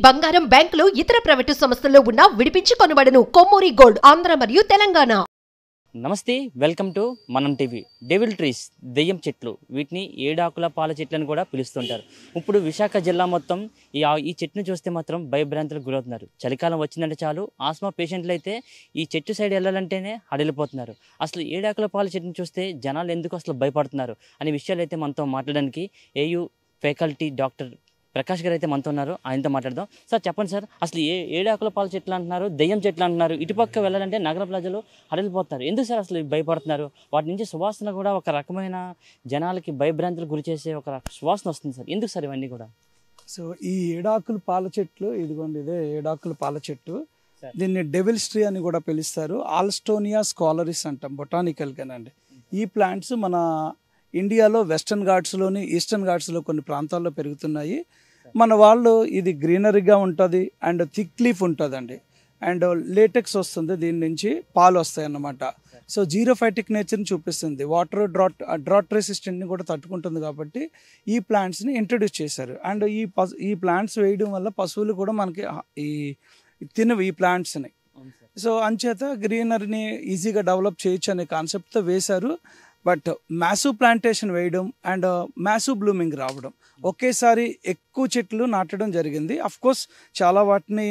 బంగారం బ్యాంకులు ఇతర ప్రైవేటు సంస్థల్లో ఉన్న విడిపించి కొనబడను కొమ్మూరి గోల్డ్ ఆంధ్ర మరియు తెలంగాణ నమస్తే welcome to Manam TV devil trees దెయ్యం చెట్లు వీటిని ఏడాకుల పాల చెట్లను కూడా పిలుస్తుంటారు ఇప్పుడు విశాఖ జిల్లా మొత్తం ఈ ఆ- ఈ చెట్టును చూస్తే మాత్రం భయభ్రాంతులకు గురవుతున్నారు చలికాలం వచ్చిందంటే చాలు ఆస్మా పేషెంట్లు అయితే ఈ చెట్టు సైడ్ వెళ్ళాలంటేనే హడిలిపోతున్నారు అసలు ఏడాకుల పాల చెట్టును చూస్తే జనాలు ఎందుకు అసలు భయపడుతున్నారు అనే విషయాలు అయితే మనతో మాట్లాడడానికి ఏయు ఫ్యాకల్టీ డాక్టర్ ప్రకాష్ గారు అయితే మనతో ఉన్నారు ఆయనతో మాట్లాడదాం సార్ చెప్పండి సార్ అసలు ఏ ఏడాకుల పాల చెట్లు అంటున్నారు దెయ్యం చెట్లు అంటున్నారు ఇటుపక్క వెళ్ళాలంటే నగర ప్రజలు హడలిపోతున్నారు ఎందుకు సార్ అసలు భయపడుతున్నారు వాటి నుంచి సువాసన కూడా ఒక రకమైన జనాలకి భయభ్రాంతులు గురి చేసే ఒక రక- సువాసన వస్తుంది సార్ ఎందుకు సార్ ఇవన్నీ కూడా సో ఈ ఏడాకులు పాల చెట్లు ఇదిగోండి ఇదే ఏడాకులు పాల చెట్టు Sir. దీన్ని డెవిల్స్ ట్రీ అని కూడా పిలుస్తారు ఆల్స్టోనియా స్కాలరిస్ అంటాం బొటానికల్ గానండి ఈ ప్లాంట్స్ మన ఇండియాలో వెస్టర్న్ ఘాట్స్లోని ఈస్టర్న్ ఘాట్స్లో కొన్ని ప్రాంతాల్లో పెరుగుతున్నాయి మన వాళ్ళు ఇది గ్రీనరీగా ఉంటుంది అండ్ థిక్ లీఫ్ ఉంటుందండి అండ్ లేటెక్స్ వస్తుంది దీని నుంచి పాలు వస్తాయి అన్నమాట సో జీరో ఫైటిక్ నేచర్ని చూపిస్తుంది వాటర్ డ్రాట్ డ్రాట్ రెసిస్టెంట్ని కూడా తట్టుకుంటుంది కాబట్టి ఈ ప్లాంట్స్ని ఇంట్రడ్యూస్ చేశారు అండ్ ఈ పశు ఈ ప్లాంట్స్ వేయడం వల్ల పశువులు కూడా మనకి ఆ- ఈ తినవి ఈ ప్లాంట్స్ని సో అంచేత గ్రీనరీని ఈజీగా డెవలప్ చేయొచ్చు అనే కాన్సెప్ట్తో వేశారు బట్ మ్యాసివ్ ప్లాంటేషన్ వేయడం అండ్ మ్యాసివ్ బ్లూమింగ్ రావడం ఒకేసారి ఎక్కువ చెట్లు నాటడం జరిగింది అఫ్ కోర్స్ చాలా వాటిని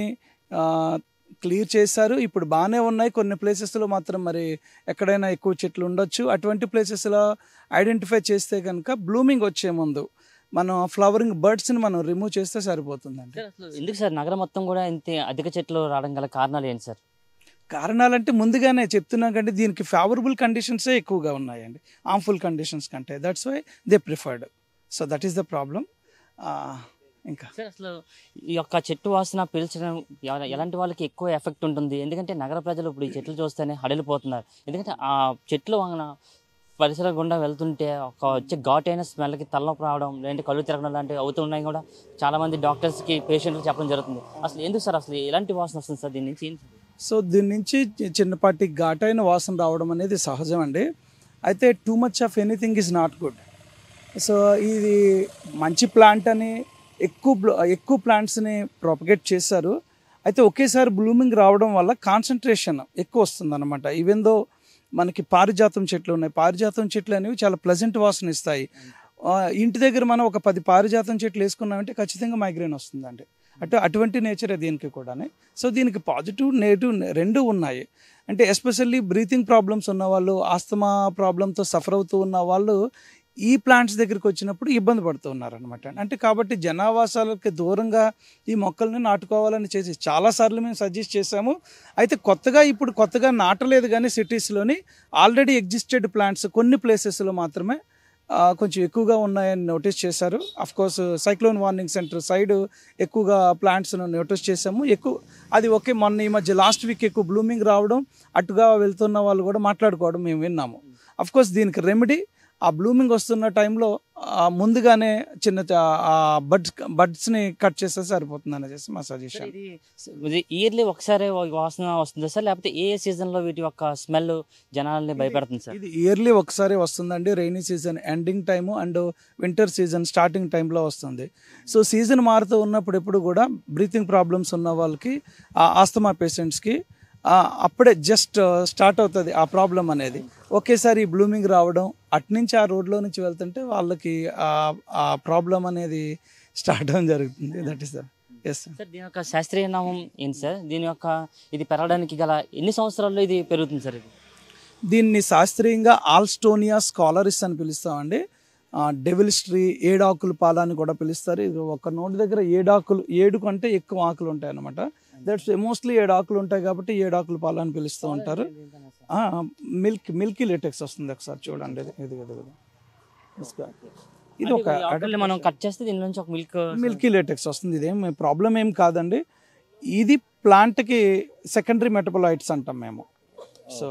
క్లియర్ చేశారు ఇప్పుడు బాగానే ఉన్నాయి కొన్ని ప్లేసెస్లో మాత్రం మరి ఎక్కడైనా ఎక్కువ చెట్లు ఉండొచ్చు అటువంటి ప్లేసెస్లో ఐడెంటిఫై చేస్తే కనుక బ్లూమింగ్ వచ్చే ముందు మనం ఫ్లవరింగ్ బర్డ్స్ని మనం రిమూవ్ చేస్తే సరిపోతుందండి సార్ అసలు ఎందుకు సార్ నగరం మొత్తం కూడా ఇంత అధిక చెట్లు రావడం గల కారణాలు ఏంటి సార్ కారణాలంటే ముందుగానే చెప్తున్నాం కంటే దీనికి ఫేవరబుల్ కండిషన్సే ఎక్కువగా ఉన్నాయండి హార్మ్ఫుల్ కండిషన్స్ కంటే that's why they preferred so that is the problem ఇంకా సార్ అసలు ఈ యొక్క చెట్టు వాసన పీల్చడం ఎల- ఎలాంటి వాళ్ళకి ఎక్కువ ఎఫెక్ట్ ఉంటుంది ఎందుకంటే నగర ప్రజలు ఇప్పుడు ఈ చెట్లు చూస్తేనే హడలిపోతున్నారు ఎందుకంటే ఆ చెట్లు వాన పరిసర గుండా వెళ్తుంటే ఒక వచ్చే ఘాట్ అయిన స్మెల్కి తలనొప్పి రావడం లేదంటే కళ్ళు తిరగడం లాంటివి అవుతున్నాయి కూడా చాలా మంది డాక్టర్స్కి పేషెంట్కి చెప్పడం జరుగుతుంది అసలు ఎందుకు సార్ అసలు ఎలాంటి వాసన వస్తుంది సార్ దీని నుంచి ఏంటి సార్? సో దీని నుంచి చి- చిన్నపాటి ఘాటైన వాసన రావడం అనేది సహజం అండి అయితే too much of anything is not good so ఇది మంచి ప్లాంట్ అని ఎక్కువ బ్ల- ఎక్కువ ప్లాంట్స్ని ప్రొపగేట్ చేశారు అయితే ఒకేసారి బ్లూమింగ్ రావడం వల్ల కాన్సన్ట్రేషన్ ఎక్కువ వస్తుంది అనమాట ఈవెన్ దో మనకి పారిజాతం చెట్లు ఉన్నాయి పారిజాతం చెట్లు అనేవి చాలా ప్లెజెంట్ వాసన ఇస్తాయి ఆ, ఇంటి దగ్గర మనం ఒక పది పారిజాతం చెట్లు వేసుకున్నామంటే ఖచ్చితంగా మైగ్రేన్ వస్తుందండి అటు అటువంటి నేచరే దీనికి కూడా సో దీనికి పాజిటివ్ నెగిటివ్ రెండు ఉన్నాయి అంటే ఎస్పెషల్లీ బ్రీతింగ్ ప్రాబ్లమ్స్ ఉన్న వాళ్ళు ఆస్తమా ప్రాబ్లంతో సఫర్ అవుతూ ఉన్న వాళ్ళు ఈ ప్లాంట్స్ దగ్గరికి వచ్చినప్పుడు ఇబ్బంది పడుతూ ఉన్నారనమాట అంటే కాబట్టి జనావాసాలకి దూరంగా ఈ మొక్కల్ని నాటుకోవాలని చేసి చాలాసార్లు మేము సజెస్ట్ చేశాము అయితే కొత్తగా ఇప్పుడు కొత్తగా నాటలేదు కానీ సిటీస్లోని ఆల్రెడీ ఎగ్జిస్టెడ్ ప్లాంట్స్ కొన్ని ప్లేసెస్లో మాత్రమే ఆ, కొంచెం ఎక్కువగా ఉన్నాయని నోటీస్ చేశారు of course cyclone warning centre side ఎక్కువగా ప్లాంట్స్ను నోటీస్ చేశాము ఎక్కువ అది ఓకే మొన్న ఈ మధ్య లాస్ట్ వీక్ ఎక్కువ బ్లూమింగ్ రావడం అటుగా వెళ్తున్న వాళ్ళు కూడా మాట్లాడుకోవడం మేము విన్నాము అఫ్ కోర్స్ దీనికి రెమెడీ ఆ బ్లూమింగ్ వస్తున్న టైంలో ఆ, ముందుగానే చిన్న చ- ఆ బడ్స్ బడ్స్ని కట్ చేస్తే సరిపోతుంది అనేసి మా సార్ సజెషన్ ఇది ఇది ఇయర్లీ ఒకసారి వాసన వస్తుందా సార్ లేకపోతే ఏ సీజన్లో వీటి యొక్క స్మెల్ జనాల్ని భయపెడుతుంది సార్ ఇది ఇయర్లీ ఒకసారి వస్తుందండి rainy season ending time and winter season starting టైంలో వస్తుంది సో సీజన్ మారుతూ ఉన్నప్పుడు ఎప్పుడు కూడా బ్రీతింగ్ ప్రాబ్లమ్స్ ఉన్న వాళ్ళకి ఆ ఆస్తమా పేషెంట్స్కి అప్పుడే జస్ట్ స్టార్ట్ అవుతుంది ఆ ప్రాబ్లం అనేది ఒకేసారి బ్లూమింగ్ రావడం అట్నుంచి ఆ రోడ్లో నుంచి వెళ్తుంటే వాళ్ళకి ఆ- ఆ ప్రాబ్లం అనేది స్టార్ట్ అవ్వడం జరుగుతుంది దట్ ఈస్ ఎస్ సార్ దీని యొక్క శాస్త్రీయ నామం ఏంటి సార్ దీని యొక్క ఇది పెరగడానికి గల ఎన్ని సంవత్సరాల్లో ఇది పెరుగుతుంది సార్ ఇది దీన్ని శాస్త్రీయంగా ఆల్స్టోనియా స్కాలరిస్ అని పిలుస్తామండి డెవిల్స్ ట్రీ ఏడాకులు పాల అని కూడా పిలుస్తారు ఇది ఒక నోటి దగ్గర ఏడాకులు ఏడు కంటే ఎక్కువ ఆకులు ఉంటాయి అన్నమాట దట్స్ మోస్ట్లీ ఏడు ఆకులు ఉంటాయి కాబట్టి ఏడాకులు పాల అని పిలుస్తూ ఉంటారు మిల్క్ మిల్కీ లేటెక్స్ వస్తుంది ఒకసారి చూడండి ఇది ఇది ఇది ఇది. ఇది ఒక అంటే ఈ ఆకుల్ని మనం కట్ చేస్తే దీని నుంచి ఒక మిల్క్ మిల్కీ లేటెక్స్ వస్తుంది ఇదేం ప్రాబ్లం ఏం కాదండి ఇది ప్లాంట్కి సెకండరీ మెటబలైట్స్ అంటాం మేము సో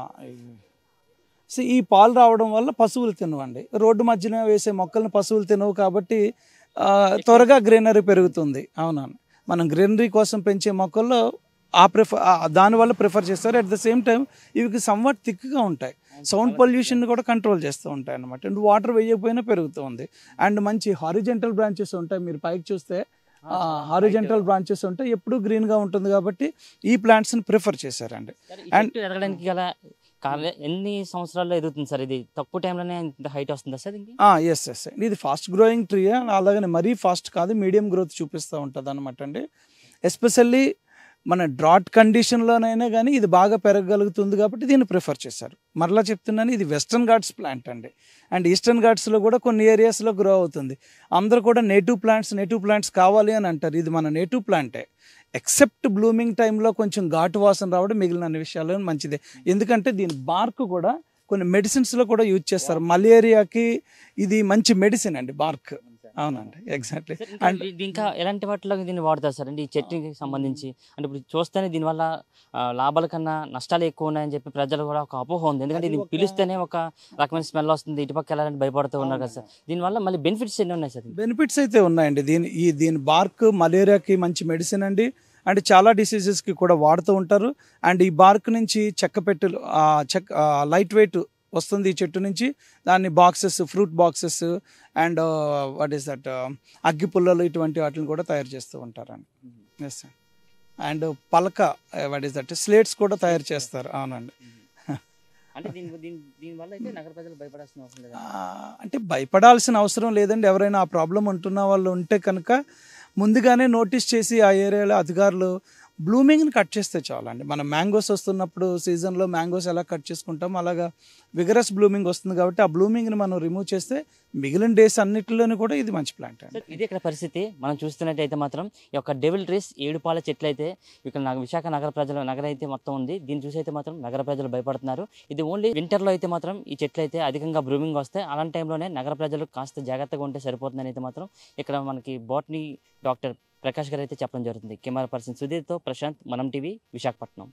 సో ఈ పాలు రావడం వల్ల పశువులు తినవండి రోడ్డు మధ్యన వేసే మొక్కలను పశువులు తినవు కాబట్టి ఆ, త్వరగా గ్రీనరీ పెరుగుతుంది అవునవును మనం గ్రీనరీ కోసం పెంచే మొక్కల్లో ఆ ప్రిఫర్ దానివల్ల ప్రిఫర్ చేస్తారు అట్ ద సేమ్ టైం ఇవి సమ్వాట్ థిక్గా ఉంటాయి సౌండ్ పొల్యూషన్ కూడా కంట్రోల్ చేస్తూ ఉంటాయి అనమాట అండ్ వాటర్ వేయకపోయినా పెరుగుతూ ఉంది అండ్ మంచి హారిజెంటల్ బ్రాంచెస్ ఉంటాయి మీరు పైకి చూస్తే హారిజెంటల్ బ్రాంచెస్ ఉంటాయి ఎప్పుడూ గ్రీన్గా ఉంటుంది కాబట్టి ఈ ప్లాంట్స్ని ప్రిఫర్ చేశారండి సార్, ఈ And- చెట్టు ఎదగడానికి గల కారణం ఎన్ని సంవత్సరాల్లో ఎదుగుతుంది సార్ ఇది తక్కువ టైంలోనే ఇంత హైట్ వస్తుందా సార్ ఇంక ఎస్ ఎస్ ఇది ఫాస్ట్ గ్రోయింగ్ ట్రీ అలాగనే మరీ ఫాస్ట్ కాదు మీడియం గ్రోత్ చూపిస్తూ ఉంటుంది అనమాట అండి ఎస్పెషల్లీ మన డ్రాట్ కండిషన్లోనైనా కానీ ఇది బాగా పెరగగలుగుతుంది కాబట్టి దీన్ని ప్రిఫర్ చేశారు మరలా చెప్తున్నాను ఇది వెస్టర్న్ ఘాట్స్ ప్లాంట్ అండి అండ్ ఈస్టర్న్ ఘాట్స్లో కూడా కొన్ని ఏరియాస్లో గ్రో అవుతుంది అందరూ కూడా నేటివ్ ప్లాంట్స్ నేటివ్ ప్లాంట్స్ కావాలి అని అంటారు ఇది మన నేటివ్ ప్లాంటే ఎక్సెప్ట్ బ్లూమింగ్ టైంలో కొంచెం ఘాటు వాసన రావడం మిగిలిన అన్ని విషయాల్లో మంచిదే ఎందుకంటే దీని బార్క్ కూడా కొన్ని మెడిసిన్స్లో కూడా యూజ్ చేస్తారు మలేరియాకి ఇది మంచి మెడిసిన్ అండి బార్క్ అవునండి ఎగ్జాక్ట్లీ సార్, ఇంకా అండ్ ఇది ఇంకా ఎలాంటి వాటిలో దీన్ని వాడతారు సార్ అంటే ఈ చట్నీకి సంబంధించి అంటే ఇప్పుడు చూస్తేనే దీనివల్ల ఆ, లాభాల కన్నా నష్టాలు ఎక్కువ ఉన్నాయని చెప్పి ప్రజలు కూడా ఒక అపోహ ఉంది ఎందుకంటే ఇది పిలిస్తేనే ఒక రకమైన స్మెల్ వస్తుంది ఇటుపక్క వెళ్ళాలని భయపడుతూ ఉన్నారు కదా సార్ దీనివల్ల మళ్ళీ బెనిఫిట్స్ ఎన్ని ఉన్నాయి సార్ బెనిఫిట్స్ అయితే ఉన్నాయండి దీని ఈ దీని బార్క్ మలేరియాకి మంచి మెడిసిన్ అండి అండ్ చాలా డిసీజెస్కి కూడా వాడుతూ ఉంటారు అండ్ ఈ బార్క్ నుంచి చెక్క పెట్టెలు ఆ, చెక్క లైట్ వెయిట్ వస్తుంది ఈ చెట్టు నుంచి దాన్ని boxes fruit boxes and what is that అగ్గి పుల్లలు ఇటువంటి వాటిని కూడా తయారు చేస్తూ ఉంటారండి ఎస్ అండ్ పలక వాట్ ఈస్ దట్ స్లేట్స్ కూడా తయారు చేస్తారు అవునండి అంటే దీని దీని దీనివల్ల అయితే నగర ప్రజలు భయపడాల్సిన అవసరం లేదు ఆ, అంటే భయపడాల్సిన అవసరం లేదండి ఎవరైనా ఆ ప్రాబ్లం ఉంటున్న వాళ్ళు ఉంటే కనుక ముందుగానే నోటీస్ చేసి ఆ ఏరియాలో అధికారులు బ్లూమింగ్ని కట్ చేస్తే చాలండి మన మ్యాంగోస్ వస్తున్నప్పుడు సీజన్లో మ్యాంగోస్ ఎలా కట్ చేసుకుంటాం అలాగా విగరస్ బ్లూమింగ్ వస్తుంది కాబట్టి ఆ బ్లూమింగ్ని మనం రిమూవ్ చేస్తే మిగిలిన డేస్ అన్నిటిలోనూ కూడా ఇది మంచి ప్లాంట్ అండి సార్, ఇది ఇక్కడ పరిస్థితి మనం చూస్తున్నట్టయితే మాత్రం ఈ యొక్క డెవిల్ ట్రీస్ ఏడు పాల చెట్లు అయితే ఇక్కడ నాకు విశాఖ నగర ప్రజల నగర అయితే మొత్తం ఉంది దీన్ని చూసి అయితే మాత్రం నగర ప్రజలు భయపడుతున్నారు ఇది ఓన్లీ వింటర్లో అయితే మాత్రం ఈ చెట్లు అయితే అధికంగా బ్రూమింగ్ వస్తాయి అలాంటి టైంలోనే నగర ప్రజలు కాస్త జాగ్రత్తగా ఉంటే సరిపోతుందని అయితే మాత్రం ఇక్కడ మనకి బాటనీ డాక్టర్ ప్రకాష్ గారు అయితే చెప్పడం జరుగుతుంది కెమెరా పర్సన్ సుధీర్తో ప్రశాంత్ మనం టీవీ విశాఖపట్నం